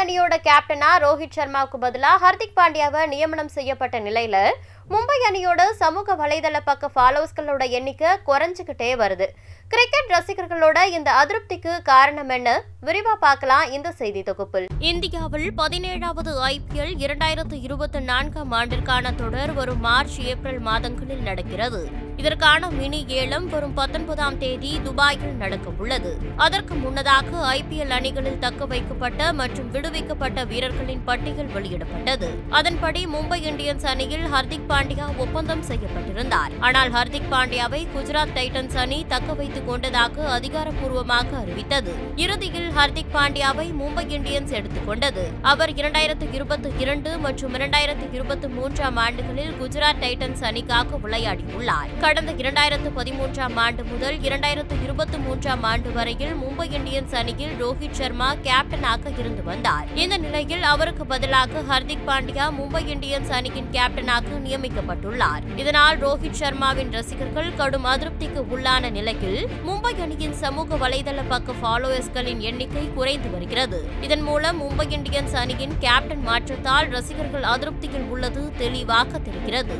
அணியோட கேப்டனா ரோஹித் சர்மாவுக்கு பதிலா ஹர்திக் பாண்டியாவை நியமனம் செய்யப்பட்ட நிலையில மும்பை அணியோட சமூக வலைதள பக்க ஃபாலோவர்ஸ்களோட எண்ணிக்கை குறைஞ்சுக்கிட்டே வருது கிரிக்கெட் ரசிகர்களோட இந்த அதிருப்திக்கு காரணம் என்ன விரிவா பார்க்கலாம் இந்த செய்தி தொகுப்பில் இந்தியாவில் பதினேழாவது ஐபிஎல் இரண்டாயிரத்து இருபத்தி நான்காம் ஆண்டிற்கான தொடர் வரும் மார்ச் ஏப்ரல் மாதங்களில் நடக்கிறது இதற்கான மினி ஏலம் வரும் பத்தொன்பதாம் தேதி துபாயில் நடக்க உள்ளது அதற்கு முன்னதாக ஐபிஎல் அணிகளில் தக்க வைக்கப்பட்ட மற்றும் விடுவிக்கப்பட்ட வீரர்களின் பட்டியல் வெளியிடப்பட்டது அதன்படி மும்பை இந்தியன்ஸ் அணியில் ஹர்திக் பாண்டியா ஒப்பந்தம் செய்யப்பட்டிருந்தார் ஆனால் ஹர்திக் பாண்டியாவை குஜராத் டைட்டன்ஸ் அணி தக்க வைத்துக் கொண்டதாக அதிகாரப்பூர்வமாக அறிவித்தது இறுதியில் ஹர்திக் பாண்டியாவை மும்பை இந்தியன்ஸ் எடுத்துக் கொண்டது அவர் இரண்டாயிரத்து இருபத்தி இரண்டு மற்றும் இரண்டாயிரத்து இருபத்தி மூன்றாம் ஆண்டுகளில் குஜராத் டைட்டன்ஸ் அணிக்காக விளையாடியுள்ளார் கடந்த இரண்டாயிரத்து பதிமூன்றாம் ஆண்டு முதல் இரண்டாயிரத்து இருபத்தி மூன்றாம் ஆண்டு வரையில் மும்பை இந்தியன்ஸ் அணியில் ரோஹித் சர்மா கேப்டனாக இருந்து வந்தார் இந்த நிலையில் அவருக்கு பதிலாக ஹர்திக் பாண்டியா மும்பை இந்தியன்ஸ் அணியின் கேப்டனாக நியமிக்கப்பட்டுள்ளார் இதனால் ரோஹித் சர்மாவின் ரசிகர்கள் கடும் அதிருப்திக்கு உள்ளான நிலையில் மும்பை அணியின் சமூக வலைதள பக்க ஃபாலோவர்ஸ்களின் எண்ணிக்கை குறைந்து வருகிறது இதன் மூலம் மும்பை இந்தியன்ஸ் அணியின் கேப்டன் மாற்றத்தால் ரசிகர்கள் அதிருப்தியில் உள்ளது தெளிவாக தெரிகிறது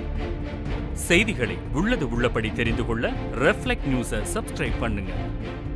செய்திகளை உள்ளது உள்ளபடி தெரிந்து கொள்ள ரெஃப்ளெக்ட் நியூஸை சப்ஸ்கிரைப் பண்ணுங்க